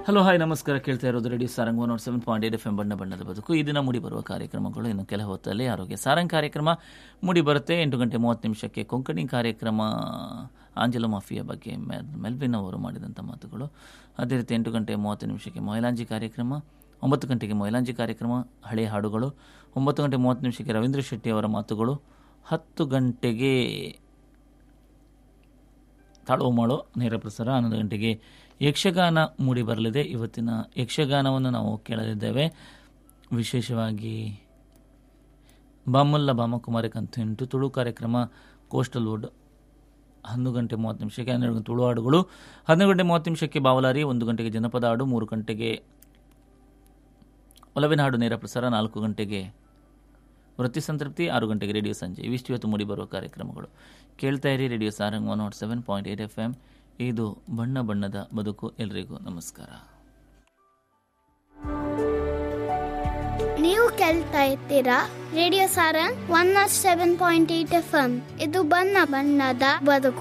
hello hi ನಮಸ್ಕಾರ ಕೇಳ್ತಾ ಇರೋದು radio Sarang one nought seven point eight F M ಬಣ್ಣ ಬಣ್ಣದ ಬದುಕು ಈ ದಿನ ಮೂಡಿ ಬರುವ ಕಾರ್ಯಕ್ರಮಗಳು ಇನ್ನು ಕೆಲ ಹೊತ್ತಲ್ಲಿ ಆರೋಗ್ಯ ಸಾರಂಗ್ ಕಾರ್ಯಕ್ರಮ ಮೂಡಿ ಬರುತ್ತೆ ಎಂಟು ಗಂಟೆ ಮೂವತ್ತು ನಿಮಿಷಕ್ಕೆ ಕೊಂಕಣಿ ಕಾರ್ಯಕ್ರಮ ಆಂಜಲೋ ಮಾಫಿಯಾ ಬಗ್ಗೆ ಮೆಲ್ ಮೆಲ್ವಿನ್ ಅವರು ಮಾಡಿದಂಥ ಮಾತುಗಳು ಅದೇ ರೀತಿ ಎಂಟು ಗಂಟೆ ಮೂವತ್ತು ನಿಮಿಷಕ್ಕೆ ಮೊಯಲಾಂಜಿ ಕಾರ್ಯಕ್ರಮ ಒಂಬತ್ತು ಗಂಟೆಗೆ ಮೊಯಲಾಂಜಿ ಕಾರ್ಯಕ್ರಮ ಹಳೆಯ ಹಾಡುಗಳು ಒಂಬತ್ತು ಗಂಟೆ ಮೂವತ್ತು ನಿಮಿಷಕ್ಕೆ ರವೀಂದ್ರ ಶೆಟ್ಟಿ ಅವರ ಮಾತುಗಳು ಹತ್ತು ಗಂಟೆಗೆ ತಾಳೋ ಮಾಡೋ ನೇರ ಪ್ರಸಾರ ಹನ್ನೊಂದು ಗಂಟೆಗೆ ಯಕ್ಷಗಾನ ಮೂಡಿ ಬರಲಿದೆ ಇವತ್ತಿನ ಯಕ್ಷಗಾನವನ್ನು ನಾವು ಕೇಳಲಿದ್ದೇವೆ ವಿಶೇಷವಾಗಿ ಬಾಮಲ್ಲ ಬಾಮಕುಮಾರಿ ಕಂತೆಂಟು ತುಳು ಕಾರ್ಯಕ್ರಮ ಕೋಸ್ಟಲ್ ವುಡ್ ಹನ್ನೊಂದು ಗಂಟೆ ಮೂವತ್ತು ನಿಮಿಷಕ್ಕೆ ಹನ್ನೆರಡು ಗಂಟೆ ತುಳು ಹಾಡುಗಳು ಹನ್ನೆರಡು ಗಂಟೆ ಮೂವತ್ತು ನಿಮಿಷಕ್ಕೆ ಬಾವಲಾರಿ ಒಂದು ಗಂಟೆಗೆ ಜನಪದ ಹಾಡು ಮೂರು ಗಂಟೆಗೆ ಒಲವಿನ ಹಾಡು ನೇರ ಪ್ರಸಾರ ನಾಲ್ಕು ಗಂಟೆಗೆ ವೃತ್ತಿ ಸಂತೃಪ್ತಿ ಆರು ಗಂಟೆಗೆ ರೇಡಿಯೋ ಸಂಜೆ ಇವಿಷ್ಟು ಇವತ್ತು ಮೂಡಿ ಬರುವ ಕಾರ್ಯಕ್ರಮಗಳು ಕೇಳ್ತಾ ಇರಿ radio Sarang one nought seven point eight F M ಇದು ಬಣ್ಣ ಬಣ್ಣದ ಬದುಕು ಎಲ್ರಿಗೂ ನಮಸ್ಕಾರ ನೀವು ಕೇಳ್ತಾ ಇರ್ತೀರಾ radio Sarang one nought seven point eight F M ಇದು ಬಣ್ಣ ಬಣ್ಣದ ಬದುಕು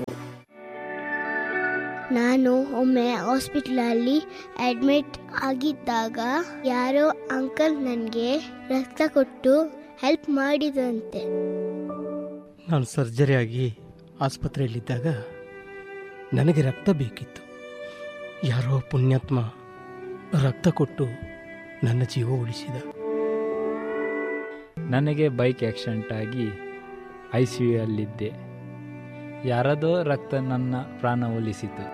ನಾನು ಒಮ್ಮೆ ಹಾಸ್ಪಿಟ್ಲಲ್ಲಿ ಅಡ್ಮಿಟ್ ಆಗಿದ್ದಾಗ ಯಾರೋ ಅಂಕಲ್ ನನಗೆ ರಕ್ತ ಕೊಟ್ಟು ಹೆಲ್ಪ್ ಮಾಡಿದಂತೆ ನಾನು ಸರ್ಜರಿಯಾಗಿ ಆಸ್ಪತ್ರೆಯಲ್ಲಿದ್ದಾಗ ನನಗೆ ರಕ್ತ ಬೇಕಿತ್ತು ಯಾರೋ ಪುಣ್ಯಾತ್ಮ ರಕ್ತ ಕೊಟ್ಟು ನನ್ನ ಜೀವ ಉಳಿಸಿದ ನನಗೆ ಬೈಕ್ ಆಕ್ಸಿಡೆಂಟ್ ಆಗಿ ಐ ಸಿ ಯುಯಲ್ಲಿದ್ದೆ ಯಾರದೋ ರಕ್ತ ನನ್ನ ಪ್ರಾಣ ಒಲಿಸಿತು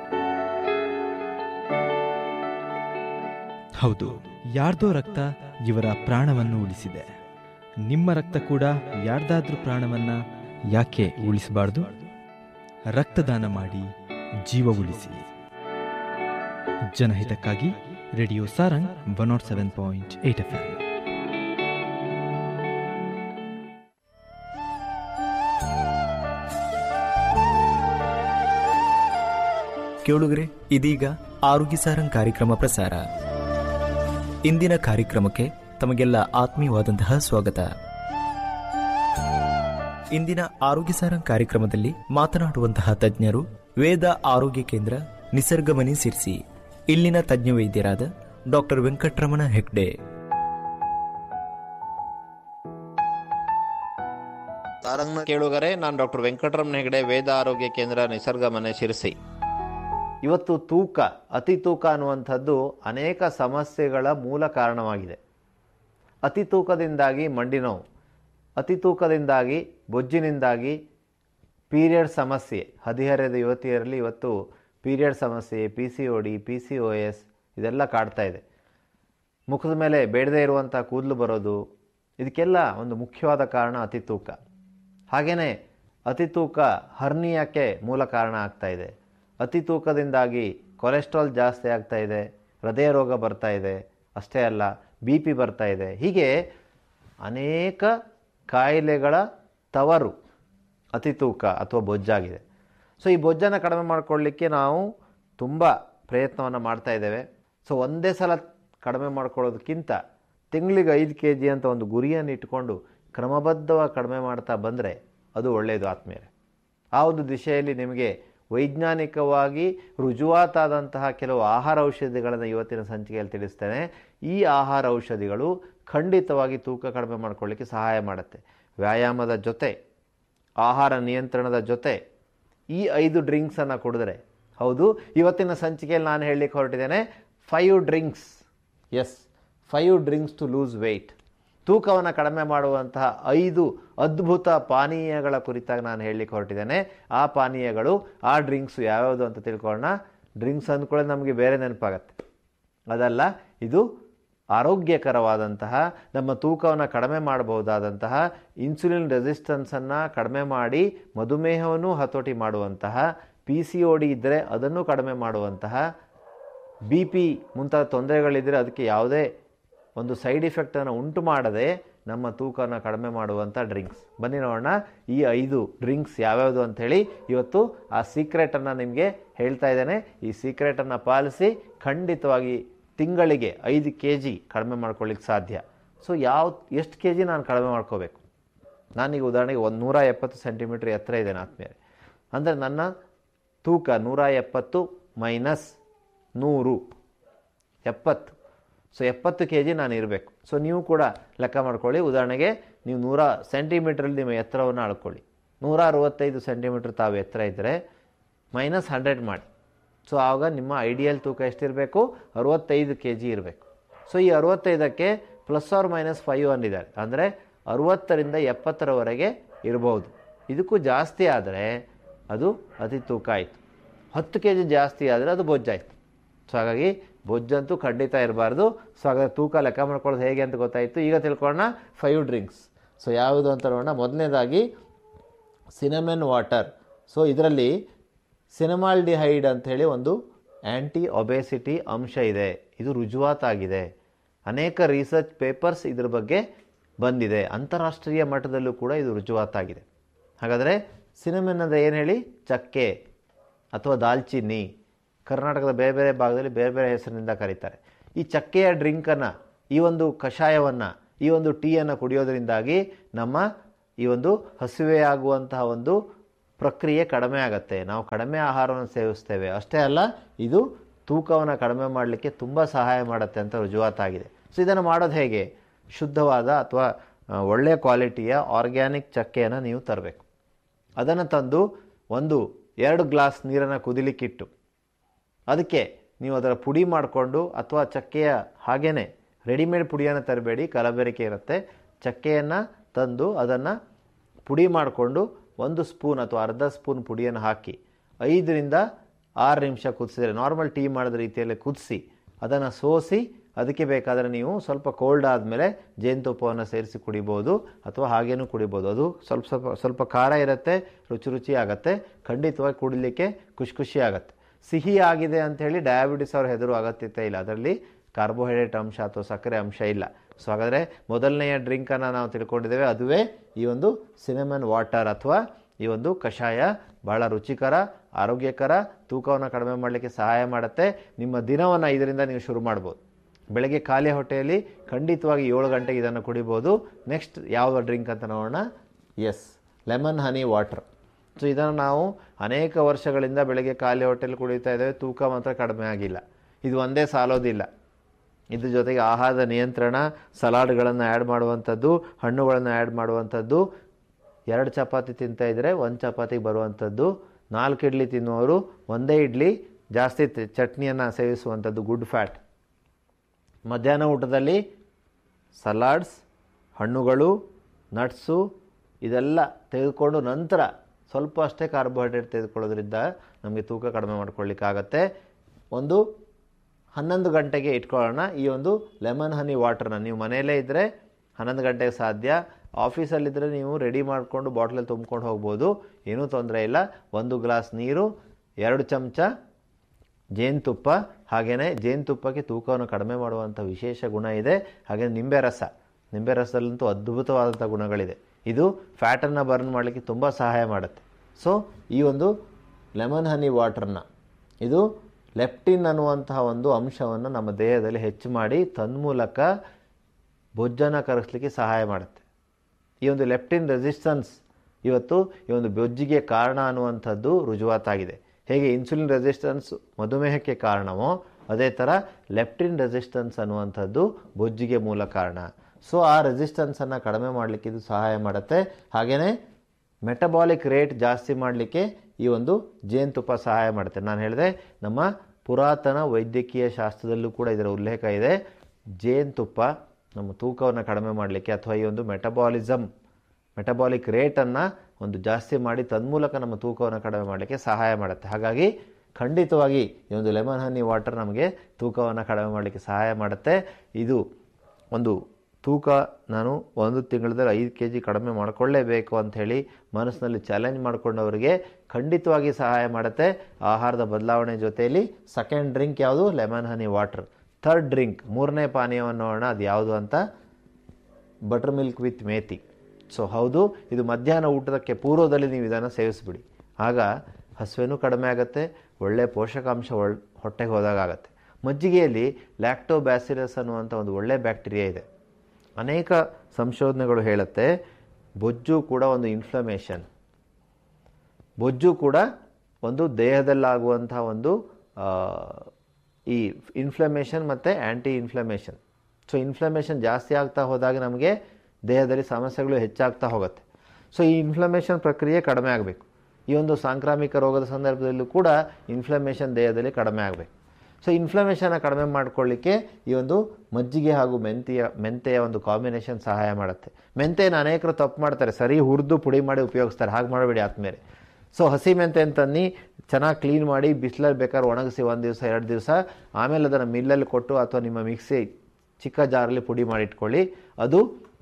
ಹೌದು ಯಾರ್ದೋ ರಕ್ತ ಇವರ ಪ್ರಾಣವನ್ನು ಉಳಿಸಿದೆ ನಿಮ್ಮ ರಕ್ತ ಕೂಡ ಯಾರ್ದಾದ್ರೂ ಪ್ರಾಣವನ್ನ ಯಾಕೆ ಉಳಿಸಬಾರ್ದು ರಕ್ತದಾನ ಮಾಡಿ ಜೀವ ಉಳಿಸಿ ಜನಹಿತಕ್ಕಾಗಿ radio Sarang one nought seven point eight F M ಕೇಳುಗರೆ ಇದೀಗ ಆರೋಗ್ಯ ಸಾರಂಗ್ ಕಾರ್ಯಕ್ರಮ ಪ್ರಸಾರ ಇಂದಿನ ಕಾರ್ಯಕ್ರಮಕ್ಕೆ ತಮಗೆಲ್ಲ ಆತ್ಮೀಯವಾದಂತಹ ಸ್ವಾಗತ ಇಂದಿನ ಆರೋಗ್ಯ ಸಾರಂಗ್ ಕಾರ್ಯಕ್ರಮದಲ್ಲಿ ಮಾತನಾಡುವಂತಹ ತಜ್ಞರು ವೇದ ಆರೋಗ್ಯ ಕೇಂದ್ರ ನಿಸರ್ಗಮನಿ ಸಿರ್ಸಿ ಇಲ್ಲಿನ ತಜ್ಞ ವೈದ್ಯರಾದ ಡಾಕ್ಟರ್ ವೆಂಕಟರಮಣ ಹೆಗ್ಡೆ ಸಾರಂಗ್ನ ಕೇಳುಗರೆ ನಾನು ಡಾಕ್ಟರ್ ವೆಂಕಟರಮಣ ಹೆಗಡೆ ವೇದ ಆರೋಗ್ಯ ಕೇಂದ್ರ ನಿಸರ್ಗ ಮನೆ ಶಿರಸಿ ಇವತ್ತು ತೂಕ ಅತಿ ತೂಕ ಅನ್ನುವಂಥದ್ದು ಅನೇಕ ಸಮಸ್ಯೆಗಳ ಮೂಲ ಕಾರಣವಾಗಿದೆ ಅತಿ ತೂಕದಿಂದಾಗಿ ಮಂಡಿ ನೋವು ಅತಿ ತೂಕದಿಂದಾಗಿ ಬೊಜ್ಜಿನಿಂದಾಗಿ ಪೀರಿಯಡ್ ಸಮಸ್ಯೆ ಹದಿಹರೆಯದ ಯುವತಿಯರಲ್ಲಿ ಇವತ್ತು ಪೀರಿಯಡ್ ಸಮಸ್ಯೆ P C O D P C O S ಇದೆಲ್ಲ ಕಾಡ್ತಾ ಇದೆ ಮುಖದ ಮೇಲೆ ಬೇಡದೇ ಇರುವಂಥ ಕೂದಲು ಬರೋದು ಇದಕ್ಕೆಲ್ಲ ಒಂದು ಮುಖ್ಯವಾದ ಕಾರಣ ಅತಿ ತೂಕ ಹಾಗೆಯೇ ಅತಿ ತೂಕ ಹರ್ನಿಯಕ್ಕೆ ಮೂಲ ಕಾರಣ ಆಗ್ತಾ ಇದೆ ಅತಿ ತೂಕದಿಂದಾಗಿ ಕೊಲೆಸ್ಟ್ರಾಲ್ ಜಾಸ್ತಿ ಆಗ್ತಾ ಇದೆ ಹೃದಯ ರೋಗ ಬರ್ತಾ ಇದೆ ಅಷ್ಟೇ ಅಲ್ಲ ಬಿ ಪಿ ಬರ್ತಾ ಇದೆ ಹೀಗೆ ಅನೇಕ ಕಾಯಿಲೆಗಳ ತವರು ಅತಿ ತೂಕ ಅಥವಾ ಬೊಜ್ಜಾಗಿದೆ ಸೊ ಈ ಬೊಜ್ಜನ್ನು ಕಡಿಮೆ ಮಾಡಿಕೊಳ್ಳಿಕ್ಕೆ ನಾವು ತುಂಬ ಪ್ರಯತ್ನವನ್ನು ಮಾಡ್ತಾ ಇದ್ದೇವೆ ಸೊ ಒಂದೇ ಸಲ ಕಡಿಮೆ ಮಾಡ್ಕೊಳ್ಳೋದಕ್ಕಿಂತ ತಿಂಗಳಿಗೆ ಐದು ಕೆ ಜಿ ಅಂತ ಒಂದು ಗುರಿಯನ್ನು ಇಟ್ಕೊಂಡು ಕ್ರಮಬದ್ಧವಾಗಿ ಕಡಿಮೆ ಮಾಡ್ತಾ ಬಂದರೆ ಅದು ಒಳ್ಳೆಯದು ಆತ್ಮೀಯರೇ ಆ ಒಂದು ದಿಶೆಯಲ್ಲಿ ನಿಮಗೆ ವೈಜ್ಞಾನಿಕವಾಗಿ ರುಜುವಾತಾದಂತಹ ಕೆಲವು ಆಹಾರ ಔಷಧಿಗಳನ್ನು ಇವತ್ತಿನ ಸಂಚಿಕೆಯಲ್ಲಿ ತಿಳಿಸ್ತೇನೆ ಈ ಆಹಾರ ಔಷಧಿಗಳು ಖಂಡಿತವಾಗಿ ತೂಕ ಕಡಿಮೆ ಮಾಡ್ಕೊಳ್ಳಿಕ್ಕೆ ಸಹಾಯ ಮಾಡುತ್ತೆ ವ್ಯಾಯಾಮದ ಜೊತೆ ಆಹಾರ ನಿಯಂತ್ರಣದ ಜೊತೆ ಈ ಐದು ಡ್ರಿಂಕ್ಸನ್ನು ಕುಡಿದ್ರೆ ಹೌದು ಇವತ್ತಿನ ಸಂಚಿಕೆಯಲ್ಲಿ ನಾನು ಹೇಳಲಿಕ್ಕೆ ಹೊರಟಿದ್ದೇನೆ five drinks yes five drinks to lose weight ತೂಕವನ್ನು ಕಡಿಮೆ ಮಾಡುವಂತಹ ಐದು ಅದ್ಭುತ ಪಾನೀಯಗಳ ಕುರಿತಾಗಿ ನಾನು ಹೇಳಲಿಕ್ಕೆ ಹೊರಟಿದ್ದೇನೆ ಆ ಪಾನೀಯಗಳು ಆ ಡ್ರಿಂಕ್ಸು ಯಾವ್ಯಾವುದು ಅಂತ ತಿಳ್ಕೊಳ್ಳೋಣ ಡ್ರಿಂಕ್ಸ್ ಅಂದ್ಕೊಳ್ಳಿ ನಮಗೆ ಬೇರೆ ನೆನಪಾಗತ್ತೆ ಅದಲ್ಲ ಇದು ಆರೋಗ್ಯಕರವಾದಂತಹ ನಮ್ಮ ತೂಕವನ್ನು ಕಡಿಮೆ ಮಾಡಬಹುದಾದಂತಹ ಇನ್ಸುಲಿನ್ ರೆಸಿಸ್ಟೆನ್ಸನ್ನು ಕಡಿಮೆ ಮಾಡಿ ಮಧುಮೇಹವನ್ನು ಹತೋಟಿ ಮಾಡುವಂತಹ ಪಿ ಸಿ ಒ ಡಿ ಇದ್ದರೆ ಅದನ್ನು ಕಡಿಮೆ ಮಾಡುವಂತಹ ಬಿ ಪಿ ಮುಂತಾದ ತೊಂದರೆಗಳಿದ್ದರೆ ಅದಕ್ಕೆ ಯಾವುದೇ ಒಂದು ಸೈಡ್ ಇಫೆಕ್ಟನ್ನು ಉಂಟು ಮಾಡದೆ ನಮ್ಮ ತೂಕವನ್ನು ಕಡಿಮೆ ಮಾಡುವಂಥ ಡ್ರಿಂಕ್ಸ್ ಬನ್ನಿ ನೋಡೋಣ ಈ ಐದು ಡ್ರಿಂಕ್ಸ್ ಯಾವ್ಯಾವುದು ಅಂಥೇಳಿ ಇವತ್ತು ಆ ಸೀಕ್ರೆಟನ್ನು ನಿಮಗೆ ಹೇಳ್ತಾ ಇದ್ದೇನೆ ಈ ಸೀಕ್ರೆಟನ್ನು ಪಾಲಿಸಿ ಖಂಡಿತವಾಗಿ ತಿಂಗಳಿಗೆ ಐದು ಕೆ ಜಿ ಕಡಿಮೆ ಮಾಡ್ಕೊಳ್ಳಿಕ್ಕೆ ಸಾಧ್ಯ ಸೊ ಯಾವ ಎಷ್ಟು ಕೆ ಜಿ ನಾನು ಕಡಿಮೆ ಮಾಡ್ಕೋಬೇಕು ನಾನೀಗ ಉದಾಹರಣೆಗೆ ಒಂದು ನೂರ ಎಪ್ಪತ್ತು ಸೆಂಟಿಮೀಟ್ರ್ ಎತ್ತರ ಇದ್ದೇನೆ ಆತ್ಮೀಯರೇ ಅಂದರೆ ನನ್ನ ತೂಕ ನೂರ ಎಪ್ಪತ್ತು ಮೈನಸ್ ನೂರು ಎಪ್ಪತ್ತು ಸೊ ಎಪ್ಪತ್ತು ಕೆ ಜಿ ನಾನು ಇರಬೇಕು ಸೊ ನೀವು ಕೂಡ ಲೆಕ್ಕ ಮಾಡ್ಕೊಳ್ಳಿ ಉದಾಹರಣೆಗೆ ನೀವು ನೂರ ಸೆಂಟಿಮೀಟ್ರಲ್ಲಿ ನಿಮ್ಮ ಎತ್ತರವನ್ನು ಅಳ್ಕೊಳ್ಳಿ ನೂರ ಅರವತ್ತೈದು ಸೆಂಟಿಮೀಟ್ರ್ ತಾವು ಎತ್ತರ ಇದ್ದರೆ ಮೈನಸ್ ಹಂಡ್ರೆಡ್ ಮಾಡಿ ಸೊ ಆವಾಗ ನಿಮ್ಮ ಐಡಿಯಲ್ ತೂಕ ಎಷ್ಟಿರಬೇಕು ಅರವತ್ತೈದು ಕೆ ಜಿ ಇರಬೇಕು ಸೊ ಈ ಅರವತ್ತೈದಕ್ಕೆ ಪ್ಲಸ್ ಆರ್ ಮೈನಸ್ ಫೈವ್ ಅಂದಿದ್ದಾರೆ ಅಂದರೆ ಅರುವತ್ತರಿಂದ ಎಪ್ಪತ್ತರವರೆಗೆ ಇರ್ಬೋದು ಇದಕ್ಕೂ ಜಾಸ್ತಿ ಆದರೆ ಅದು ಅತಿ ತೂಕ ಆಯಿತು ಹತ್ತು ಕೆ ಜಿ ಜಾಸ್ತಿ ಆದರೆ ಅದು ಬೊಜ್ಜಾಯಿತು ಸೊ ಹಾಗಾಗಿ ಬೊಜ್ಜಂತೂ ಖಂಡಿತ ಇರಬಾರ್ದು ಸೊ ಹಾಗಾದ್ರೆ ತೂಕ ಲೆಕ್ಕ ಮಾಡ್ಕೊಳ್ಳೋದು ಹೇಗೆ ಅಂತ ಗೊತ್ತಾಯಿತು ಈಗ ತಿಳ್ಕೊಳ್ಳೋಣ ಫೈವ್ ಡ್ರಿಂಕ್ಸ್ ಸೊ ಯಾವುದು ಅಂತ ನೋಡೋಣ ಮೊದಲನೇದಾಗಿ ಸಿನಮೆನ್ ವಾಟರ್ ಸೊ ಇದರಲ್ಲಿ ಸಿನಮಾಲ್ಡಿಹೈಡ್ ಅಂಥೇಳಿ ಒಂದು ಆ್ಯಂಟಿ ಒಬೆಸಿಟಿ ಅಂಶ ಇದೆ ಇದು ರುಜುವಾತಾಗಿದೆ ಅನೇಕ ರಿಸರ್ಚ್ ಪೇಪರ್ಸ್ ಇದ್ರ ಬಗ್ಗೆ ಬಂದಿದೆ ಅಂತಾರಾಷ್ಟ್ರೀಯ ಮಟ್ಟದಲ್ಲೂ ಕೂಡ ಇದು ರುಜುವಾತಾಗಿದೆ ಹಾಗಾದರೆ ಸಿನಮೆನ್ ಅಂದರೆ ಏನು ಹೇಳಿ ಚಕ್ಕೆ ಅಥವಾ ದಾಲ್ಚಿನ್ನಿ ಕರ್ನಾಟಕದ ಬೇರೆ ಬೇರೆ ಭಾಗದಲ್ಲಿ ಬೇರೆ ಬೇರೆ ಹೆಸರಿನಿಂದ ಕರೀತಾರೆ ಈ ಚಕ್ಕೆಯ ಡ್ರಿಂಕನ್ನು ಈ ಒಂದು ಕಷಾಯವನ್ನು ಈ ಒಂದು ಟೀಯನ್ನು ಕುಡಿಯೋದ್ರಿಂದಾಗಿ ನಮ್ಮ ಈ ಒಂದು ಹಸಿವೆಯಾಗುವಂತಹ ಒಂದು ಪ್ರಕ್ರಿಯೆ ಕಡಿಮೆ ಆಗುತ್ತೆ ನಾವು ಕಡಿಮೆ ಆಹಾರವನ್ನು ಸೇವಿಸ್ತೇವೆ ಅಷ್ಟೇ ಅಲ್ಲ ಇದು ತೂಕವನ್ನು ಕಡಿಮೆ ಮಾಡಲಿಕ್ಕೆ ತುಂಬ ಸಹಾಯ ಮಾಡುತ್ತೆ ಅಂತ ರುಜುವಾತಾಗಿದೆ ಸೊ ಇದನ್ನು ಮಾಡೋದು ಹೇಗೆ ಶುದ್ಧವಾದ ಅಥವಾ ಆ, ಒಳ್ಳೆಯ ಕ್ವಾಲಿಟಿಯ ಆರ್ಗ್ಯಾನಿಕ್ ಚಕ್ಕೆಯನ್ನು ನೀವು ತರಬೇಕು ಅದನ್ನು ತಂದು ಒಂದು ಎರಡು ಗ್ಲಾಸ್ ನೀರನ್ನು ಕುದಿಲಿಕ್ಕಿಟ್ಟು ಅದಕ್ಕೆ ನೀವು ಅದರ ಪುಡಿ ಮಾಡಿಕೊಂಡು ಅಥವಾ ಚಕ್ಕೆಯ ಹಾಗೇ ರೆಡಿಮೇಡ್ ಪುಡಿಯನ್ನು ತರಬೇಡಿ ಕಲಬೆರಕೆ ಇರುತ್ತೆ ಚಕ್ಕೆಯನ್ನು ತಂದು ಅದನ್ನು ಪುಡಿ ಮಾಡಿಕೊಂಡು ಒಂದು ಸ್ಪೂನ್ ಅಥವಾ ಅರ್ಧ ಸ್ಪೂನ್ ಪುಡಿಯನ್ನು ಹಾಕಿ ಐದರಿಂದ ಆರು ನಿಮಿಷ ಕುದಿಸಿದರೆ ನಾರ್ಮಲ್ ಟೀ ಮಾಡಿದ ರೀತಿಯಲ್ಲಿ ಕುದಿಸಿ ಅದನ್ನು ಸೋಸಿ ಅದಕ್ಕೆ ಬೇಕಾದರೆ ನೀವು ಸ್ವಲ್ಪ ಕೋಲ್ಡ್ ಆದಮೇಲೆ ಜೇನುತುಪ್ಪವನ್ನು ಸೇರಿಸಿ ಕುಡಿಬೋದು ಅಥವಾ ಹಾಗೇನೂ ಕುಡಿಬೋದು ಅದು ಸ್ವಲ್ಪ ಸ್ವಲ್ಪ ಸ್ವಲ್ಪ ಖಾರ ಇರುತ್ತೆ ರುಚಿ ರುಚಿ ಆಗುತ್ತೆ ಖಂಡಿತವಾಗಿ ಕುಡಿಲಿಕ್ಕೆ ಖುಷಿ ಖುಷಿ ಆಗುತ್ತೆ ಸಿಹಿ ಆಗಿದೆ ಅಂಥೇಳಿ ಡಯಾಬಿಟಿಸ್ ಅವ್ರ ಹೆದರು ಅಗತ್ಯತೆ ಇಲ್ಲ ಅದರಲ್ಲಿ ಕಾರ್ಬೋಹೈಡ್ರೇಟ್ ಅಂಶ ಅಥವಾ ಸಕ್ಕರೆ ಅಂಶ ಇಲ್ಲ ಸೊ ಹಾಗಾದರೆ ಮೊದಲನೆಯ ಡ್ರಿಂಕನ್ನು ನಾವು ತಿಳ್ಕೊಂಡಿದ್ದೇವೆ ಅದುವೇ ಈ ಒಂದು ಸಿನೆಮನ್ ವಾಟರ್ ಅಥವಾ ಈ ಒಂದು ಕಷಾಯ ಬಹಳ ರುಚಿಕರ ಆರೋಗ್ಯಕರ ತೂಕವನ್ನು ಕಡಿಮೆ ಮಾಡಲಿಕ್ಕೆ ಸಹಾಯ ಮಾಡುತ್ತೆ ನಿಮ್ಮ ದಿನವನ್ನು ಇದರಿಂದ ನೀವು ಶುರು ಮಾಡ್ಬೋದು ಬೆಳಗ್ಗೆ ಖಾಲಿ ಹೊಟ್ಟೆಯಲ್ಲಿ ಖಂಡಿತವಾಗಿ ಏಳು ಗಂಟೆಗೆ ಇದನ್ನು ಕುಡಿಬೋದು ನೆಕ್ಸ್ಟ್ ಯಾವ ಡ್ರಿಂಕ್ ಅಂತ ನೋಡೋಣ yes lemon honey water so ಇದನ್ನು ನಾವು ಅನೇಕ ವರ್ಷಗಳಿಂದ ಬೆಳಗ್ಗೆ ಖಾಲಿ ಹೊಟ್ಟೆಯಲ್ಲಿ ಕುಡಿತಾ ಇದ್ದೇವೆ ತೂಕ ಮಾತ್ರ ಕಡಿಮೆ ಆಗಿಲ್ಲ ಇದು ಒಂದೇ ಸಾಲೋದಿಲ್ಲ ಇದ್ರ ಜೊತೆಗೆ ಆಹಾರದ ನಿಯಂತ್ರಣ ಸಲಾಡ್ಗಳನ್ನು ಆ್ಯಡ್ ಮಾಡುವಂಥದ್ದು ಹಣ್ಣುಗಳನ್ನು ಆ್ಯಡ್ ಮಾಡುವಂಥದ್ದು ಎರಡು ಚಪಾತಿ ತಿಂತಾ ಇದ್ದರೆ ಒಂದು ಚಪಾತಿಗೆ ಬರುವಂಥದ್ದು ನಾಲ್ಕು ಇಡ್ಲಿ ತಿನ್ನುವವರು ಒಂದೇ ಇಡ್ಲಿ ಜಾಸ್ತಿ ತಿ- ಚಟ್ನಿಯನ್ನು ಸೇವಿಸುವಂಥದ್ದು ಗುಡ್ ಫ್ಯಾಟ್ ಮಧ್ಯಾಹ್ನ ಊಟದಲ್ಲಿ ಸಲಾಡ್ಸ್ ಹಣ್ಣುಗಳು ನಟ್ಸು ಇದೆಲ್ಲ ತೆಗೆದುಕೊಂಡು ನಂತರ ಸ್ವಲ್ಪ ಅಷ್ಟೇ ಕಾರ್ಬೋಹೈಡ್ರೇಟ್ ತೆಗೆದುಕೊಳ್ಳೋದ್ರಿಂದ ನಮಗೆ ತೂಕ ಕಡಿಮೆ ಮಾಡ್ಕೊಳ್ಳಿಕ್ಕಾಗತ್ತೆ ಒಂದು ಹನ್ನೊಂದು ಗಂಟೆಗೆ ಇಟ್ಕೊಳ್ಳೋಣ ಈ ಒಂದು ಲೆಮನ್ ಹನಿ ವಾಟರ್ನ ನೀವು ಮನೆಯಲ್ಲೇ ಇದ್ದರೆ ಹನ್ನೊಂದು ಗಂಟೆಗೆ ಸಾಧ್ಯ ಆಫೀಸಲ್ಲಿದ್ದರೆ ನೀವು ರೆಡಿ ಮಾಡಿಕೊಂಡು ಬಾಟ್ಲಲ್ಲಿ ತುಂಬ್ಕೊಂಡು ಹೋಗ್ಬೋದು ಏನೂ ತೊಂದರೆ ಇಲ್ಲ ಒಂದು ಗ್ಲಾಸ್ ನೀರು ಎರಡು ಚಮಚ ಜೇನುತುಪ್ಪ ಹಾಗೆಯೇ ಜೇನುತುಪ್ಪಕ್ಕೆ ತೂಕವನ್ನು ಕಡಿಮೆ ಮಾಡುವಂಥ ವಿಶೇಷ ಗುಣ ಇದೆ ಹಾಗೆ ನಿಂಬೆ ರಸ ನಿಂಬೆ ರಸದಲ್ಲಂತೂ ಅದ್ಭುತವಾದಂಥ ಗುಣಗಳಿದೆ ಇದು ಫ್ಯಾಟನ್ನು ಬರ್ನ್ ಮಾಡಲಿಕ್ಕೆ ತುಂಬ ಸಹಾಯ ಮಾಡುತ್ತೆ ಸೊ ಈ ಒಂದು ಲೆಮನ್ ಹನಿ ವಾಟರ್ನ ಇದು ಲೆಪ್ಟಿನ್ ಅನ್ನುವಂತಹ ಒಂದು ಅಂಶವನ್ನು ನಮ್ಮ ದೇಹದಲ್ಲಿ ಹೆಚ್ಚು ಮಾಡಿ ತನ್ಮೂಲಕ ಬೊಜ್ಜನ್ನು ಕರಗಿಸ್ಲಿಕ್ಕೆ ಸಹಾಯ ಮಾಡುತ್ತೆ ಈ ಒಂದು ಲೆಪ್ಟಿನ್ ರೆಸಿಸ್ಟೆನ್ಸ್ ಇವತ್ತು ಈ ಒಂದು ಬೊಜ್ಜಿಗೆ ಕಾರಣ ಅನ್ನುವಂಥದ್ದು ರುಜುವಾತಾಗಿದೆ ಹೇಗೆ ಇನ್ಸುಲಿನ್ ರೆಸಿಸ್ಟೆನ್ಸ್ ಮಧುಮೇಹಕ್ಕೆ ಕಾರಣವೋ ಅದೇ ಥರ ಲೆಪ್ಟಿನ್ ರೆಸಿಸ್ಟೆನ್ಸ್ ಅನ್ನುವಂಥದ್ದು ಬೊಜ್ಜಿಗೆ ಮೂಲ ಕಾರಣ ಸೊ ಆ ರೆಸಿಸ್ಟೆನ್ಸನ್ನು ಕಡಿಮೆ ಮಾಡಲಿಕ್ಕೆ ಇದು ಸಹಾಯ ಮಾಡುತ್ತೆ ಹಾಗೆಯೇ ಮೆಟಬಾಲಿಕ್ ರೇಟ್ ಜಾಸ್ತಿ ಮಾಡಲಿಕ್ಕೆ ಈ ಒಂದು ಜೇನುತುಪ್ಪ ಸಹಾಯ ಮಾಡುತ್ತೆ ನಾನು ಹೇಳಿದೆ ನಮ್ಮ ಪುರಾತನ ವೈದ್ಯಕೀಯ ಶಾಸ್ತ್ರದಲ್ಲೂ ಕೂಡ ಇದರ ಉಲ್ಲೇಖ ಇದೆ ಜೇನುತುಪ್ಪ ನಮ್ಮ ತೂಕವನ್ನು ಕಡಿಮೆ ಮಾಡಲಿಕ್ಕೆ ಅಥವಾ ಈ ಒಂದು ಮೆಟಬಾಲಿಸಮ್ ಮೆಟಬಾಲಿಕ್ ರೇಟನ್ನು ಒಂದು ಜಾಸ್ತಿ ಮಾಡಿ ತನ್ಮೂಲಕ ನಮ್ಮ ತೂಕವನ್ನು ಕಡಿಮೆ ಮಾಡಲಿಕ್ಕೆ ಸಹಾಯ ಮಾಡುತ್ತೆ ಹಾಗಾಗಿ ಖಂಡಿತವಾಗಿ ಈ ಒಂದು ಲೆಮನ್ ಹನಿ ವಾಟರ್ ನಮಗೆ ತೂಕವನ್ನು ಕಡಿಮೆ ಮಾಡಲಿಕ್ಕೆ ಸಹಾಯ ಮಾಡುತ್ತೆ ಇದು ಒಂದು ತೂಕ ನಾನು ಒಂದು ತಿಂಗಳಲ್ಲಿ ಐದು ಕೆ ಜಿ ಕಡಿಮೆ ಮಾಡಿಕೊಳ್ಳೇಬೇಕು ಅಂಥೇಳಿ ಮನಸ್ಸಿನಲ್ಲಿ ಚಾಲೆಂಜ್ ಮಾಡಿಕೊಂಡವರಿಗೆ ಖಂಡಿತವಾಗಿ ಸಹಾಯ ಮಾಡುತ್ತೆ ಆಹಾರದ ಬದಲಾವಣೆ ಜೊತೆಯಲ್ಲಿ ಸೆಕೆಂಡ್ ಡ್ರಿಂಕ್ ಯಾವುದು lemon honey water third drink ಮೂರನೇ ಪಾನೀಯವನ್ನು ನೋಡೋಣ ಅದು ಯಾವುದು ಅಂತ buttermilk with methi so ಹೌದು ಇದು ಮಧ್ಯಾಹ್ನ ಊಟಕ್ಕೆ ಪೂರ್ವದಲ್ಲಿ ನೀವು ಇದನ್ನು ಸೇವಿಸ್ಬಿಡಿ ಆಗ ಹಸುವೆನೂ ಕಡಿಮೆ ಆಗುತ್ತೆ ಒಳ್ಳೆಯ ಪೋಷಕಾಂಶ ಒಳ್ ಹೊಟ್ಟೆಗೆ ಹೋದಾಗ ಆಗುತ್ತೆ ಮಜ್ಜಿಗೆಯಲ್ಲಿ ಲ್ಯಾಕ್ಟೋಬ್ಯಾಸಿಲಸ್ ಅನ್ನುವಂಥ ಒಂದು ಒಳ್ಳೆಯ ಬ್ಯಾಕ್ಟೀರಿಯಾ ಇದೆ ಅನೇಕ ಸಂಶೋಧನೆಗಳು ಹೇಳುತ್ತೆ ಬೊಜ್ಜು ಕೂಡ ಒಂದು ಇನ್ಫ್ಲಮೇಷನ್ ಬೊಜ್ಜು ಕೂಡ ಒಂದು ದೇಹದಲ್ಲಾಗುವಂತಹ ಒಂದು ಈ ಇನ್ಫ್ಲಮೇಷನ್ ಮತ್ತು ಆ್ಯಂಟಿ ಇನ್ಫ್ಲಮೇಷನ್ ಸೊ ಇನ್ಫ್ಲಮೇಷನ್ ಜಾಸ್ತಿ ಆಗ್ತಾ ಹೋದಾಗ ನಮಗೆ ದೇಹದಲ್ಲಿ ಸಮಸ್ಯೆಗಳು ಹೆಚ್ಚಾಗ್ತಾ ಹೋಗುತ್ತೆ ಸೊ ಈ ಇನ್ಫ್ಲಮೇಷನ್ ಪ್ರಕ್ರಿಯೆ ಕಡಿಮೆ ಆಗಬೇಕು ಈ ಒಂದು ಸಾಂಕ್ರಾಮಿಕ ರೋಗದ ಸಂದರ್ಭದಲ್ಲೂ ಕೂಡ ಇನ್ಫ್ಲಮೇಷನ್ ದೇಹದಲ್ಲಿ ಕಡಿಮೆ ಆಗಬೇಕು ಸೊ ಇನ್ಫ್ಲಮೇಷನ್ನ ಕಡಿಮೆ ಮಾಡ್ಕೊಳ್ಳಿಕ್ಕೆ ಈ ಒಂದು ಮಜ್ಜಿಗೆ ಹಾಗೂ ಮೆಂತೆಯ ಮೆಂತೆಯ ಒಂದು ಕಾಂಬಿನೇಷನ್ ಸಹಾಯ ಮಾಡುತ್ತೆ ಮೆಂತೆನ ಅನೇಕರು ತಪ್ಪು ಮಾಡ್ತಾರೆ ಸರಿ ಹುರಿದು ಪುಡಿ ಮಾಡಿ ಉಪಯೋಗಿಸ್ತಾರೆ ಹಾಗೆ ಮಾಡಬೇಡಿ ಆದಮೇಲೆ ಸೊ ಹಸಿ ಮೆಂತೆ ಅಂತನ್ನಿ ಚೆನ್ನಾಗಿ ಕ್ಲೀನ್ ಮಾಡಿ ಬಿಸಿಲಲ್ಲಿ ಬೇಕಾದ್ರೆ ಒಣಗಿಸಿ ಒಂದು ದಿವಸ ಎರಡು ದಿವಸ ಆಮೇಲೆ ಅದನ್ನು ಮಿಲ್ಲಲ್ಲಿ ಕೊಟ್ಟು ಅಥವಾ ನಿಮ್ಮ ಮಿಕ್ಸಿ ಚಿಕ್ಕ ಜಾರಲ್ಲಿ ಪುಡಿ ಮಾಡಿ ಇಟ್ಕೊಳ್ಳಿ ಅದು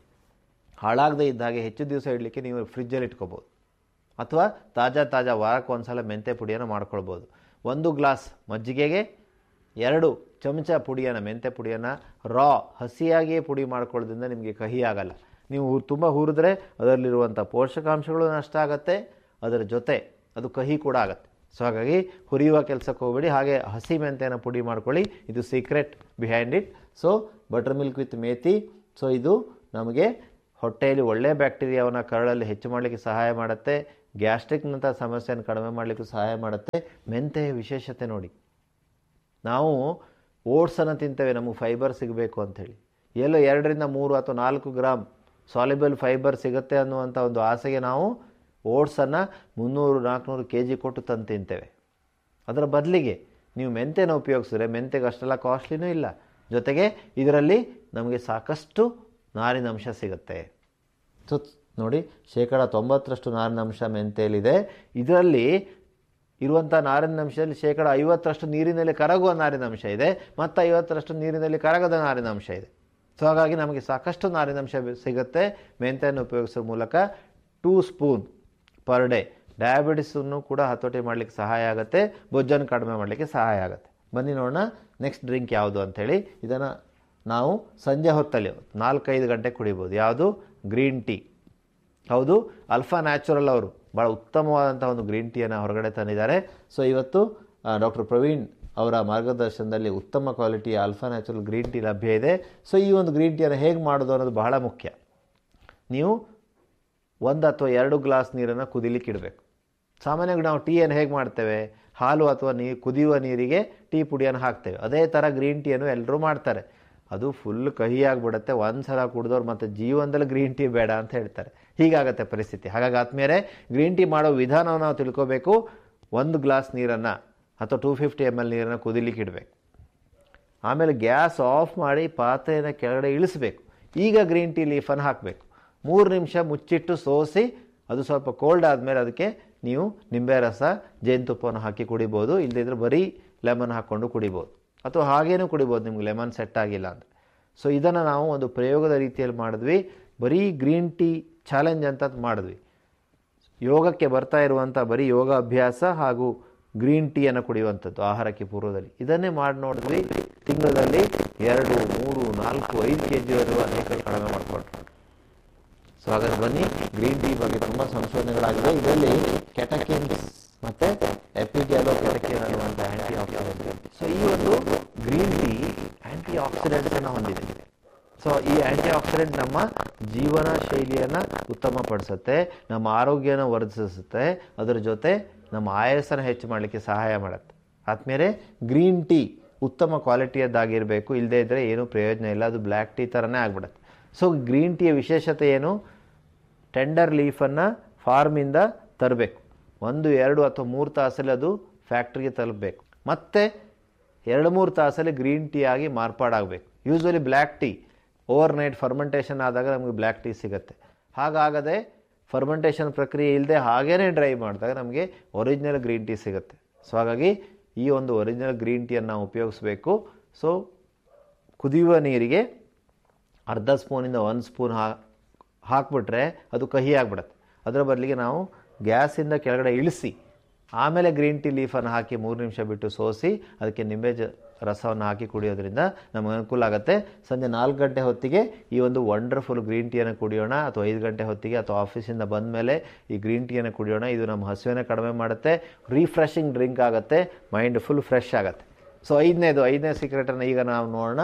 ಹಾಳಾಗದೇ ಇದ್ದ ಹಾಗೆ ಹೆಚ್ಚು ದಿವಸ ಇಡಲಿಕ್ಕೆ ನೀವು ಫ್ರಿಜ್ಜಲ್ಲಿ ಇಟ್ಕೋಬೋದು ಅಥವಾ ತಾಜಾ ತಾಜಾ ವಾರಕ್ಕೆ ಒಂದು ಸಲ ಮೆಂತೆ ಪುಡಿಯನ್ನು ಮಾಡ್ಕೊಳ್ಬೋದು ಒಂದು ಗ್ಲಾಸ್ ಮಜ್ಜಿಗೆಗೆ ಎರಡು ಚಮಚ ಪುಡಿಯನ್ನು ಮೆಂತೆ ಪುಡಿಯನ್ನು ರಾ ಹಸಿಯಾಗಿಯೇ ಪುಡಿ ಮಾಡ್ಕೊಳ್ಳೋದ್ರಿಂದ ನಿಮಗೆ ಕಹಿ ಆಗಲ್ಲ ನೀವು ತುಂಬ ಹುರಿದ್ರೆ ಅದರಲ್ಲಿರುವಂಥ ಪೋಷಕಾಂಶಗಳು ನಷ್ಟ ಆಗುತ್ತೆ ಅದರ ಜೊತೆ ಅದು ಕಹಿ ಕೂಡ ಆಗುತ್ತೆ ಸೊ ಹಾಗಾಗಿ ಹುರಿಯುವ ಕೆಲಸಕ್ಕೆ ಹೋಗಬೇಡಿ ಹಾಗೆ ಹಸಿ ಮೆಂತೆಯನ್ನು ಪುಡಿ ಮಾಡ್ಕೊಳ್ಳಿ ಇದು secret behind it so buttermilk with methi so ಇದು ನಮಗೆ ಹೊಟ್ಟೆಯಲ್ಲಿ ಒಳ್ಳೆಯ ಬ್ಯಾಕ್ಟೀರಿಯಾವನ್ನು ಕರಳಲ್ಲಿ ಹೆಚ್ಚು ಮಾಡಲಿಕ್ಕೆ ಸಹಾಯ ಮಾಡುತ್ತೆ ಗ್ಯಾಸ್ಟ್ರಿಕ್ನಂಥ ಸಮಸ್ಯೆಯನ್ನು ಕಡಿಮೆ ಮಾಡಲಿಕ್ಕೂ ಸಹಾಯ ಮಾಡುತ್ತೆ ಮೆಂತೆಯ ವಿಶೇಷತೆ ನೋಡಿ ನಾವು ಓಟ್ಸನ್ನು ತಿಂತೇವೆ ನಮಗೆ ಫೈಬರ್ ಸಿಗಬೇಕು ಅಂಥೇಳಿ ಎಲ್ಲೋ ಎರಡರಿಂದ ಮೂರು ಅಥವಾ ನಾಲ್ಕು ಗ್ರಾಮ್ ಸಾಲಿಬಲ್ ಫೈಬರ್ ಸಿಗುತ್ತೆ ಅನ್ನುವಂಥ ಒಂದು ಆಸೆಗೆ ನಾವು ಓಟ್ಸನ್ನು ಮುನ್ನೂರು ನಾಲ್ಕುನೂರು ಕೆ ಜಿ ಕೊಟ್ಟು ತಂದು ತಿಂತೇವೆ ಅದರ ಬದಲಿಗೆ ನೀವು ಮೆಂತೆನ ಉಪಯೋಗಿಸಿದ್ರೆ ಮೆಂತೆಗೆ ಅಷ್ಟೆಲ್ಲ ಕಾಸ್ಟ್ಲಿನೂ ಇಲ್ಲ ಜೊತೆಗೆ ಇದರಲ್ಲಿ ನಮಗೆ ಸಾಕಷ್ಟು ನಾರಿನಂಶ ಸಿಗುತ್ತೆ ಸೊ ನೋಡಿ ಶೇಕಡ ತೊಂಬತ್ತರಷ್ಟು ನಾರಿನಂಶ ಮೆಂತೆಯಲ್ಲಿದೆ ಇದರಲ್ಲಿ ಇರುವಂಥ ನಾರಿನಂಶದಲ್ಲಿ ಶೇಕಡ ಐವತ್ತರಷ್ಟು ನೀರಿನಲ್ಲಿ ಕರಗುವ ನಾರಿನಂಶ ಇದೆ ಮತ್ತು ಐವತ್ತರಷ್ಟು ನೀರಿನಲ್ಲಿ ಕರಗದ ನಾರಿನಂಶ ಇದೆ ಸೊ ಹಾಗಾಗಿ ನಮಗೆ ಸಾಕಷ್ಟು ನಾರಿನಂಶ ಸಿಗುತ್ತೆ ಮೆಂತೆಯನ್ನು ಉಪಯೋಗಿಸೋ ಮೂಲಕ ಟೂ ಸ್ಪೂನ್ ಪರ್ ಡೇ ಡಯಾಬಿಟಿಸನ್ನು ಕೂಡ ಹತೋಟಿ ಮಾಡಲಿಕ್ಕೆ ಸಹಾಯ ಆಗುತ್ತೆ ಬೊಜ್ಜನ್ನು ಕಡಿಮೆ ಮಾಡಲಿಕ್ಕೆ ಸಹಾಯ ಆಗುತ್ತೆ ಬನ್ನಿ ನೋಡೋಣ ನೆಕ್ಸ್ಟ್ ಡ್ರಿಂಕ್ ಯಾವುದು ಅಂಥೇಳಿ ಇದನ್ನು ನಾವು ಸಂಜೆ ಹೊತ್ತಲ್ಲಿ ನಾಲ್ಕೈದು ಗಂಟೆ ಕುಡಿಬೋದು ಯಾವುದು ಗ್ರೀನ್ ಟೀ ಹೌದು ಅಲ್ಫಾ ನ್ಯಾಚುರಲ್ ಅವರು ಭಾಳ ಉತ್ತಮವಾದಂಥ ಒಂದು ಗ್ರೀನ್ ಟೀಯನ್ನು ಹೊರಗಡೆ ತಂದಿದ್ದಾರೆ ಸೊ ಇವತ್ತು ಡಾಕ್ಟರ್ ಪ್ರವೀಣ್ ಅವರ ಮಾರ್ಗದರ್ಶನದಲ್ಲಿ ಉತ್ತಮ ಕ್ವಾಲಿಟಿಯ ಅಲ್ಫಾ ನ್ಯಾಚುರಲ್ ಗ್ರೀನ್ ಟೀ ಲಭ್ಯ ಇದೆ ಸೊ ಈ ಒಂದು ಗ್ರೀನ್ ಟೀಯನ್ನು ಹೇಗೆ ಮಾಡೋದು ಅನ್ನೋದು ಬಹಳ ಮುಖ್ಯ ನೀವು ಒಂದು ಅಥವಾ ಎರಡು ಗ್ಲಾಸ್ ನೀರನ್ನು ಕುದಿಲಿಕ್ಕೆ ಇಡಬೇಕು ಸಾಮಾನ್ಯವಾಗಿ ನಾವು ಟೀಯನ್ನು ಹೇಗೆ ಮಾಡ್ತೇವೆ ಹಾಲು ಅಥವಾ ನೀರು ಕುದಿಯುವ ನೀರಿಗೆ ಟೀ ಪುಡಿಯನ್ನು ಹಾಕ್ತೇವೆ ಅದೇ ಥರ ಗ್ರೀನ್ ಟೀಯನ್ನು ಎಲ್ಲರೂ ಮಾಡ್ತಾರೆ ಅದು ಫುಲ್ ಕಹಿಯಾಗಿಬಿಡುತ್ತೆ ಒಂದು ಸಲ ಕುಡಿದವ್ರು ಮತ್ತು ಜೀವನದಲ್ಲಿ ಗ್ರೀನ್ ಟೀ ಬೇಡ ಅಂತ ಹೇಳ್ತಾರೆ ಹೀಗಾಗತ್ತೆ ಪರಿಸ್ಥಿತಿ ಹಾಗಾಗಿ ಆದ್ಮೇಲೆ ಗ್ರೀನ್ ಟೀ ಮಾಡೋ ವಿಧಾನವನ್ನು ನಾವು ತಿಳ್ಕೋಬೇಕು ಒಂದು ಗ್ಲಾಸ್ ನೀರನ್ನು ಅಥವಾ ಟೂ ಫಿಫ್ಟಿ ಎಮ್ ಎಲ್ ನೀರನ್ನು ಕುದಿಲಿಕ್ಕೆ ಇಡಬೇಕು ಆಮೇಲೆ ಗ್ಯಾಸ್ ಆಫ್ ಮಾಡಿ ಪಾತ್ರೆಯನ್ನು ಕೆಳಗಡೆ ಇಳಿಸ್ಬೇಕು ಈಗ ಗ್ರೀನ್ ಟೀ ಲೀಫನ್ನು ಹಾಕಬೇಕು ಮೂರು ನಿಮಿಷ ಮುಚ್ಚಿಟ್ಟು ಸೋಸಿ ಅದು ಸ್ವಲ್ಪ ಕೋಲ್ಡ್ ಆದಮೇಲೆ ಅದಕ್ಕೆ ನೀವು ನಿಂಬೆ ರಸ ಜೇನುತುಪ್ಪವನ್ನು ಹಾಕಿ ಕುಡಿಬೋದು ಇಲ್ಲದಿದ್ದರೆ ಬರೀ ಲೆಮನ್ ಹಾಕ್ಕೊಂಡು ಕುಡಿಬೋದು ಅಥವಾ ಹಾಗೇನೂ ಕುಡಿಬೋದು ನಿಮ್ಗೆ ಲೆಮನ್ ಸೆಟ್ ಆಗಿಲ್ಲ ಅಂದರೆ ಸೊ ಇದನ್ನು ನಾವು ಒಂದು ಪ್ರಯೋಗದ ರೀತಿಯಲ್ಲಿ ಮಾಡಿದ್ವಿ ಬರೀ ಗ್ರೀನ್ ಟೀ ಚಾಲೆಂಜ್ ಅಂತ ಮಾಡಿದ್ವಿ ಯೋಗಕ್ಕೆ ಬರ್ತಾ ಇರುವಂಥ ಬರೀ ಯೋಗ ಅಭ್ಯಾಸ ಹಾಗೂ ಗ್ರೀನ್ ಟೀಯನ್ನು ಕುಡಿಯುವಂಥದ್ದು ಆಹಾರಕ್ಕೆ ಪೂರ್ವದಲ್ಲಿ ಇದನ್ನೇ ಮಾಡಿ ನೋಡಿದ್ವಿ ತಿಂಗಳಲ್ಲಿ ಎರಡು ಮೂರು ನಾಲ್ಕು ಐದು ಕೆ ಜಿ ಇರುವ ಅನೇಕರು ಕಡಿಮೆ ಮಾಡಿಕೊಂಡ್ರು ಸೊ ಹಾಗಾದ್ರೆ ಬನ್ನಿ ಗ್ರೀನ್ ಟೀ ಬಗ್ಗೆ ತುಂಬ ಸಂಶೋಧನೆಗಳಾಗಿದೆ ಇದರಲ್ಲಿ ಕೆಟಕಿನ್ಸ್ ಮತ್ತೆ ಎಪಿಗ್ಯಾಲೋ ಕೆಟಕಿನ್ ಅನ್ನುವಂಥ ಆಂಟಿ ಆಕ್ಸಿಡೆಂಟ್ ಸೊ ಈ ಒಂದು ಗ್ರೀನ್ ಟೀ ಆಂಟಿ ಆಕ್ಸಿಡೆಂಟ್ಸ್ ಅನ್ನು ಹೊಂದಿದೆ ಸೊ ಈ ಆಂಟಿ ಆಕ್ಸಿಡೆಂಟ್ ನಮ್ಮ ಜೀವನ ಶೈಲಿಯನ್ನು ಉತ್ತಮಪಡಿಸುತ್ತೆ ನಮ್ಮ ಆರೋಗ್ಯನ ವರ್ಧಿಸುತ್ತೆ ಅದರ ಜೊತೆ ನಮ್ಮ ಆಯಸ್ಸನ್ನು ಹೆಚ್ಚು ಮಾಡಲಿಕ್ಕೆ ಸಹಾಯ ಮಾಡುತ್ತೆ ಆದ್ಮೇಲೆ ಗ್ರೀನ್ ಟೀ ಉತ್ತಮ ಕ್ವಾಲಿಟಿಯದ್ದಾಗಿರಬೇಕು ಇಲ್ಲದೇ ಇದ್ದರೆ ಏನೂ ಪ್ರಯೋಜನ ಇಲ್ಲ ಅದು ಬ್ಲ್ಯಾಕ್ ಟೀ ಥರನೇ ಆಗ್ಬಿಡುತ್ತೆ ಸೊ ಗ್ರೀನ್ ಟೀಯ ವಿಶೇಷತೆ ಏನು ಟೆಂಡರ್ ಲೀಫನ್ನು ಫಾರ್ಮಿಂದ ತರಬೇಕು ಒಂದು ಎರಡು ಅಥವಾ ಮೂರು ತಾಸಲ್ಲಿ ಅದು ಫ್ಯಾಕ್ಟ್ರಿಗೆ ತಲುಪಬೇಕು ಮತ್ತು ಎರಡು ಮೂರು ತಾಸಲ್ಲಿ ಗ್ರೀನ್ ಟೀ ಆಗಿ ಮಾರ್ಪಾಡಾಗಬೇಕು usually black tea overnight fermentation ಆದಾಗ ನಮಗೆ ಬ್ಲ್ಯಾಕ್ ಟೀ ಸಿಗುತ್ತೆ ಹಾಗಾಗದೆ ಫರ್ಮೆಂಟೇಷನ್ ಪ್ರಕ್ರಿಯೆ ಇಲ್ಲದೆ ಹಾಗೇ ಡ್ರೈ ಮಾಡಿದಾಗ ನಮಗೆ ಒರಿಜಿನಲ್ ಗ್ರೀನ್ ಟೀ ಸಿಗುತ್ತೆ ಸೊ ಹಾಗಾಗಿ ಈ ಒಂದು ಒರಿಜಿನಲ್ ಗ್ರೀನ್ ಟೀಯನ್ನು ನಾವು ಉಪಯೋಗಿಸ್ಬೇಕು ಸೊ ಕುದಿಯುವ ನೀರಿಗೆ ಅರ್ಧ ಸ್ಪೂನಿಂದ ಒಂದು ಸ್ಪೂನ್ ಹಾ ಹಾಕ್ಬಿಟ್ರೆ ಅದು ಕಹಿ ಆಗಿಬಿಡುತ್ತೆ ಅದರ ಬದಲಿಗೆ ನಾವು ಗ್ಯಾಸಿಂದ ಕೆಳಗಡೆ ಇಳಿಸಿ ಆಮೇಲೆ ಗ್ರೀನ್ ಟೀ ಲೀಫನ್ನು ಹಾಕಿ ಮೂರು ನಿಮಿಷ ಬಿಟ್ಟು ಸೋಸಿ ಅದಕ್ಕೆ ನಿಂಬೆ ಜ ರಸವನ್ನು ಹಾಕಿ ಕುಡಿಯೋದ್ರಿಂದ ನಮಗೆ ಅನುಕೂಲ ಆಗುತ್ತೆ ಸಂಜೆ ನಾಲ್ಕು ಗಂಟೆ ಹೊತ್ತಿಗೆ ಈ ಒಂದು ವಂಡರ್ಫುಲ್ ಗ್ರೀನ್ ಟೀಯನ್ನು ಕುಡಿಯೋಣ ಅಥವಾ ಐದು ಗಂಟೆ ಹೊತ್ತಿಗೆ ಅಥವಾ ಆಫೀಸಿಂದ ಬಂದ ಮೇಲೆ ಈ ಗ್ರೀನ್ ಟೀಯನ್ನು ಕುಡಿಯೋಣ ಇದು ನಮ್ಮ ಹಸುವಿನ ಕಡಿಮೆ ಮಾಡುತ್ತೆ ರೀಫ್ರೆಶಿಂಗ್ ಡ್ರಿಂಕ್ ಆಗುತ್ತೆ ಮೈಂಡ್ ಫುಲ್ ಫ್ರೆಶ್ ಆಗುತ್ತೆ ಸೊ ಐದನೇದು ಐದನೇ ಸೀಕ್ರೆಟನ್ನು ಈಗ ನಾವು ನೋಡೋಣ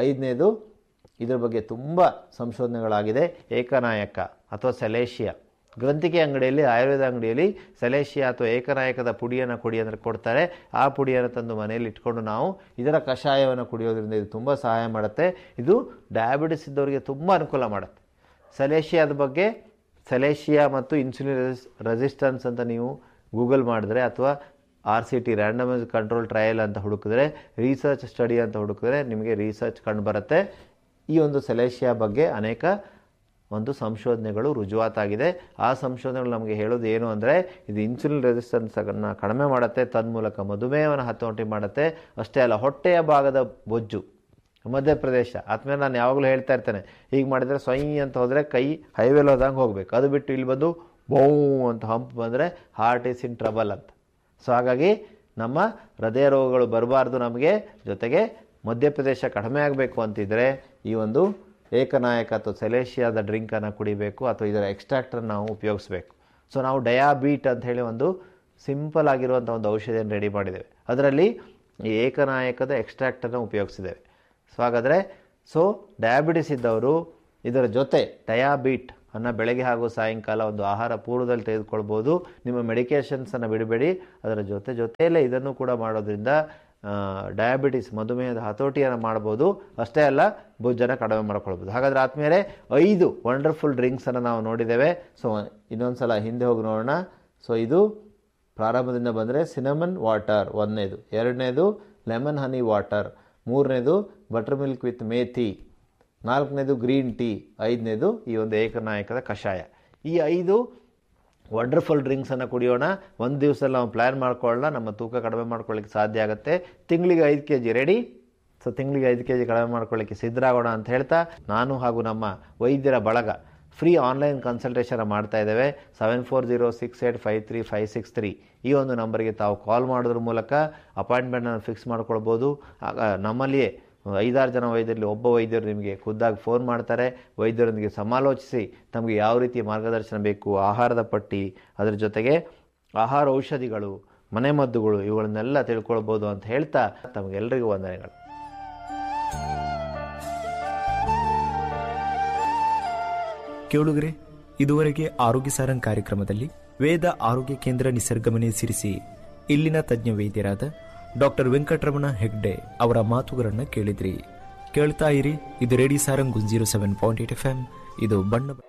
ಐದನೇದು ಇದ್ರ ಬಗ್ಗೆ ತುಂಬ ಸಂಶೋಧನೆಗಳಾಗಿದೆ ಏಕನಾಯಕ ಅಥವಾ ಸೆಲೇಷಿಯಾ ಗ್ರಂಥಿಕೆ ಅಂಗಡಿಯಲ್ಲಿ ಆಯುರ್ವೇದ ಅಂಗಡಿಯಲ್ಲಿ ಸೆಲೇಶಿಯಾ ಅಥವಾ ಏಕನಾಯಕದ ಪುಡಿಯನ್ನು ಕೊಡಿ ಅಂದರೆ ಕೊಡ್ತಾರೆ ಆ ಪುಡಿಯನ್ನು ತಂದು ಮನೆಯಲ್ಲಿ ಇಟ್ಕೊಂಡು ನಾವು ಇದರ ಕಷಾಯವನ್ನು ಕುಡಿಯೋದ್ರಿಂದ ಇದು ತುಂಬ ಸಹಾಯ ಮಾಡುತ್ತೆ ಇದು ಡಯಾಬಿಟಿಸ್ ಇದ್ದವರಿಗೆ ತುಂಬ ಅನುಕೂಲ ಮಾಡುತ್ತೆ ಸೆಲೇಶಿಯಾದ ಬಗ್ಗೆ ಸೆಲೇಶಿಯಾ ಮತ್ತು ಇನ್ಸುಲಿನ್ ರೆಸಿಸ್ ರೆಸಿಸ್ಟೆನ್ಸ್ ಅಂತ ನೀವು ಗೂಗಲ್ ಮಾಡಿದ್ರೆ ಅಥವಾ R C T randomise control trial ಅಂತ ಹುಡುಕಿದ್ರೆ ರಿಸರ್ಚ್ ಸ್ಟಡಿ ಅಂತ ಹುಡುಕಿದ್ರೆ ನಿಮಗೆ ರಿಸರ್ಚ್ ಕಂಡು ಬರುತ್ತೆ ಈ ಒಂದು ಸೆಲೇಶಿಯಾ ಬಗ್ಗೆ ಅನೇಕ ಒಂದು ಸಂಶೋಧನೆಗಳು ರುಜುವಾತಾಗಿದೆ ಆ ಸಂಶೋಧನೆಗಳು ನಮಗೆ ಹೇಳೋದು ಏನು ಅಂದರೆ ಇದು ಇನ್ಸುಲಿನ್ ರೆಸಿಸ್ಟೆನ್ಸನ್ನು ಕಡಿಮೆ ಮಾಡುತ್ತೆ ತನ್ಮೂಲಕ ಮಧುಮೇಹವನ್ನು ಹತೋಟಿ ಮಾಡುತ್ತೆ ಅಷ್ಟೇ ಅಲ್ಲ ಹೊಟ್ಟೆಯ ಭಾಗದ ಬೊಜ್ಜು ಮಧ್ಯಪ್ರದೇಶ ಆದ್ಮೇಲೆ ನಾನು ಯಾವಾಗಲೂ ಹೇಳ್ತಾ ಇರ್ತೇನೆ ಹೀಗೆ ಮಾಡಿದರೆ ಸೊಯ್ ಅಂತ ಹೋದರೆ ಕೈ ಹೈವೇಲಿ ಹೋದಂಗೆ ಹೋಗಬೇಕು ಅದು ಬಿಟ್ಟು ಇಲ್ಲಿ ಬಂದು ಬೌ ಅಂತ ಹಂಪ್ ಬಂದರೆ ಹಾರ್ಟ್ ಈಸ್ ಇನ್ ಟ್ರಬಲ್ ಅಂತ ಸೊ ಹಾಗಾಗಿ ನಮ್ಮ ಹೃದಯ ರೋಗಗಳು ಬರಬಾರ್ದು ನಮಗೆ ಜೊತೆಗೆ ಮಧ್ಯಪ್ರದೇಶ ಕಡಿಮೆ ಆಗಬೇಕು ಅಂತಿದ್ರೆ ಈ ಒಂದು ಏಕನಾಯಕ ಅಥವಾ ಸೆಲೇಶಿಯಾದ ಡ್ರಿಂಕನ್ನು ಕುಡಿಬೇಕು ಅಥವಾ ಇದರ ಎಕ್ಸ್ಟ್ರಾಕ್ಟನ್ನು ನಾವು ಉಪಯೋಗಿಸ್ಬೇಕು ಸೊ ನಾವು ಡಯಾಬೀಟ್ ಅಂತ ಹೇಳಿ ಒಂದು ಸಿಂಪಲ್ ಆಗಿರುವಂಥ ಒಂದು ಔಷಧಿಯನ್ನು ರೆಡಿ ಮಾಡಿದ್ದೇವೆ ಅದರಲ್ಲಿ ಈ ಏಕನಾಯಕದ ಎಕ್ಸ್ಟ್ರಾಕ್ಟನ್ನು ಉಪಯೋಗಿಸಿದ್ದೇವೆ ಸೊ ಹಾಗಾದರೆ ಸೊ ಡಯಾಬಿಟಿಸ್ ಇದ್ದವರು ಇದರ ಜೊತೆ ಡಯಾಬೀಟ್ ಅನ್ನು ಬೆಳಗ್ಗೆ ಹಾಗೂ ಸಾಯಂಕಾಲ ಒಂದು ಆಹಾರ ಪೂರ್ವದಲ್ಲಿ ತೆಗೆದುಕೊಳ್ಬೋದು ನಿಮ್ಮ ಮೆಡಿಕೇಷನ್ಸನ್ನು ಬಿಡಬೇಡಿ ಅದರ ಜೊತೆ ಜೊತೆಯಲ್ಲೇ ಇದನ್ನು ಕೂಡ ಮಾಡೋದ್ರಿಂದ ಡಯಾಬಿಟಿಸ್ ಮಧುಮೇಹದ ಹತೋಟಿಯನ್ನು ಮಾಡ್ಬೋದು ಅಷ್ಟೇ ಅಲ್ಲ ಬೊಜ್ಜನ್ನು ಕಡಿಮೆ ಮಾಡ್ಕೊಳ್ಬೋದು ಹಾಗಾದರೆ ಆದಮೇಲೆ ಐದು ವಂಡರ್ಫುಲ್ ಡ್ರಿಂಕ್ಸನ್ನು ನಾವು ನೋಡಿದ್ದೇವೆ ಸೊ ಇನ್ನೊಂದು ಸಲ ಹಿಂದೆ ಹೋಗಿ ನೋಡೋಣ ಸೊ ಇದು ಪ್ರಾರಂಭದಿಂದ ಬಂದರೆ ಸಿನಮನ್ ವಾಟರ್ ಒಂದನೇದು ಎರಡನೇದು ಲೆಮನ್ ಹನಿ ವಾಟರ್ ಮೂರನೇದು ಬಟರ್ ಮಿಲ್ಕ್ ವಿತ್ ಮೇಥಿ ನಾಲ್ಕನೇದು ಗ್ರೀನ್ ಟೀ ಐದನೇದು ಈ ಒಂದು ಏಕನಾಯಕದ ಕಷಾಯ ಈ ಐದು ವಂಡರ್ಫುಲ್ ಡ್ರಿಂಕ್ಸನ್ನು ಕುಡಿಯೋಣ ಒಂದು ದಿವಸದಲ್ಲಿ ನಾವು ಪ್ಲ್ಯಾನ್ ಮಾಡ್ಕೊಳ್ಳೋಣ ನಮ್ಮ ತೂಕ ಕಡಿಮೆ ಮಾಡ್ಕೊಳ್ಳಿಕ್ಕೆ ಸಾಧ್ಯ ಆಗುತ್ತೆ ತಿಂಗಳಿಗೆ ಐದು ಕೆ ಜಿ ರೆಡಿ ಸೊ ತಿಂಗಳಿಗೆ ಐದು ಕೆ ಜಿ ಕಡಿಮೆ ಮಾಡ್ಕೊಳ್ಳಿಕ್ಕೆ ಸಿದ್ಧರಾಗೋಣ ಅಂತ ಹೇಳ್ತಾ ನಾನು ಹಾಗೂ ನಮ್ಮ ವೈದ್ಯರ ಬಳಗ ಫ್ರೀ ಆನ್ಲೈನ್ ಕನ್ಸಲ್ಟೇಷನ್ ಮಾಡ್ತಾ ಇದ್ದೇವೆ seven four zero six eight five three five six three ಈ ಒಂದು ನಂಬರ್ಗೆ ತಾವು ಕಾಲ್ ಮಾಡೋದ್ರ ಮೂಲಕ ಅಪಾಯಿಂಟ್ಮೆಂಟನ್ನು ಫಿಕ್ಸ್ ಮಾಡ್ಕೊಳ್ಬೋದು ಆಗ ನಮ್ಮಲ್ಲಿಯೇ ಐದಾರು ಜನ ವೈದ್ಯರಲ್ಲಿ ಒಬ್ಬ ವೈದ್ಯರು ನಿಮಗೆ ಖುದ್ದಾಗಿ ಫೋನ್ ಮಾಡ್ತಾರೆ ವೈದ್ಯರೊಂದಿಗೆ ಸಮಾಲೋಚಿಸಿ ತಮಗೆ ಯಾವ ರೀತಿ ಮಾರ್ಗದರ್ಶನ ಬೇಕು ಆಹಾರದ ಪಟ್ಟಿ ಅದರ ಜೊತೆಗೆ ಆಹಾರ ಔಷಧಿಗಳು ಮನೆಮದ್ದುಗಳು ಇವುಗಳನ್ನೆಲ್ಲ ತಿಳ್ಕೊಳ್ಬೋದು ಅಂತ ಹೇಳ್ತಾ ತಮಗೆಲ್ಲರಿಗೂ ವಂದನೆಗಳು ಕೇಳುಗರೆ ಇದುವರೆಗೆ ಆರೋಗ್ಯ ಸಾರಂಗ್ ಕಾರ್ಯಕ್ರಮದಲ್ಲಿ ವೇದ ಆರೋಗ್ಯ ಕೇಂದ್ರ ನಿಸರ್ಗಮನೆ ಸಿರಿಸಿ ಇಲ್ಲಿನ ತಜ್ಞ ವೈದ್ಯರಾದ ಡಾಕ್ಟರ್ ವೆಂಕಟರಮಣ ಹೆಗ್ಡೆ ಅವರ ಮಾತುಗಳನ್ನು ಕೇಳಿದ್ರಿ ಕೇಳ್ತಾ ಇರಿ ಇದು radio Sarang zero seven point eight F M ಇದು ಬಣ್ಣ